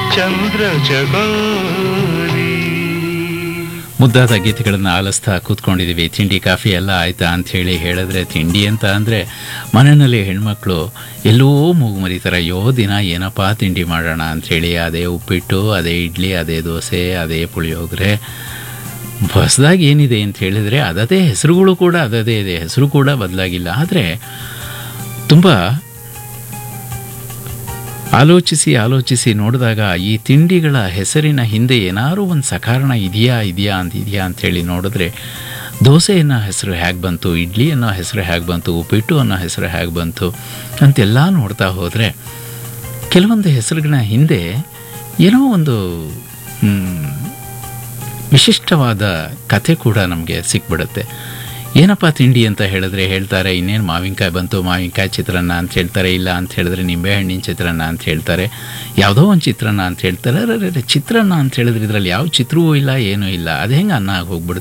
ಚಂದ್ರ ಜಗೋರಿ ಮುದ್ದಾದ ಗೀತೆಗಳನ್ನು ಆಲಿಸ್ತಾ ಕೂತ್ಕೊಂಡಿದ್ದೀವಿ ತಿಂಡಿ ಕಾಫಿ ಎಲ್ಲ ಆಯ್ತಾ ಅಂಥೇಳಿ ಹೇಳಿದ್ರೆ ತಿಂಡಿ ಅಂತ ಅಂದರೆ ಮನೆಯಲ್ಲಿ ಹೆಣ್ಮಕ್ಳು ಎಲ್ಲೋ ಮೂಗು ಥರ ಯೋ ದಿನ ಏನಪ್ಪ ತಿಂಡಿ ಮಾಡೋಣ ಅಂಥೇಳಿ ಅದೇ ಉಪ್ಪಿಟ್ಟು ಅದೇ ಇಡ್ಲಿ ಅದೇ ದೋಸೆ ಅದೇ ಪುಳಿಯೋಗರೆ ಹೊಸದಾಗಿ ಏನಿದೆ ಅಂತ ಹೇಳಿದರೆ ಅದದೇ ಹೆಸರುಗಳು ಕೂಡ ಅದದೇ ಇದೆ ಹೆಸರು ಕೂಡ ಬದಲಾಗಿಲ್ಲ ಆದರೆ ತುಂಬ ಆಲೋಚಿಸಿ ಆಲೋಚಿಸಿ ನೋಡಿದಾಗ ಈ ತಿಂಡಿಗಳ ಹೆಸರಿನ ಹಿಂದೆ ಏನಾದರೂ ಒಂದು ಸಕಾರಣ ಇದೆಯಾ ಇದೆಯಾ ಅಂತ ಇದೆಯಾ ಅಂಥೇಳಿ ನೋಡಿದ್ರೆ ದೋಸೆ ಅನ್ನೋ ಹೆಸರು ಹೇಗೆ ಬಂತು ಇಡ್ಲಿ ಅನ್ನೋ ಹೆಸರು ಹೇಗೆ ಬಂತು ಉಪ್ಪಿಟ್ಟು ಅನ್ನೋ ಹೆಸರು ಹೇಗೆ ಬಂತು ಅಂತೆಲ್ಲ ನೋಡ್ತಾ ಹೋದರೆ ಕೆಲವೊಂದು ಹೆಸರುಗಳ ಹಿಂದೆ ಏನೋ ಒಂದು ಮ್, ವಿಶಿಷ್ಟವಾದ ಕಥೆ ಕೂಡ ನಮಗೆ ಸಿಕ್ಬಿಡುತ್ತೆ ಏನಪ್ಪ ತಿಂಡಿ ಅಂತ ಹೇಳಿದ್ರೆ ಹೇಳ್ತಾರೆ ಇನ್ನೇನು ಮಾವಿನಕಾಯಿ ಬಂತು ಮಾವಿನಕಾಯಿ ಚಿತ್ರಾನ್ನ ಅಂತ ಹೇಳ್ತಾರೆ ಇಲ್ಲ ಅಂತ ಹೇಳಿದ್ರೆ ನಿಂಬೆಹಣ್ಣಿನ ಚಿತ್ರಾನ್ನ ಅಂತ ಹೇಳ್ತಾರೆ ಯಾವುದೋ ಒಂದು ಚಿತ್ರಾನ್ನ ಅಂತ ಹೇಳ್ತಾರೆ ಅರೆ ಚಿತ್ರಾನ್ನ ಅಂತ ಹೇಳಿದ್ರೆ ಇದರಲ್ಲಿ ಯಾವ ಚಿತ್ರವೂ ಇಲ್ಲ ಏನೂ ಇಲ್ಲ ಅದು ಹೆಂಗೆ ಅನ್ನ ಆಗಿ ಹೋಗ್ಬಿಡುತ್ತೆ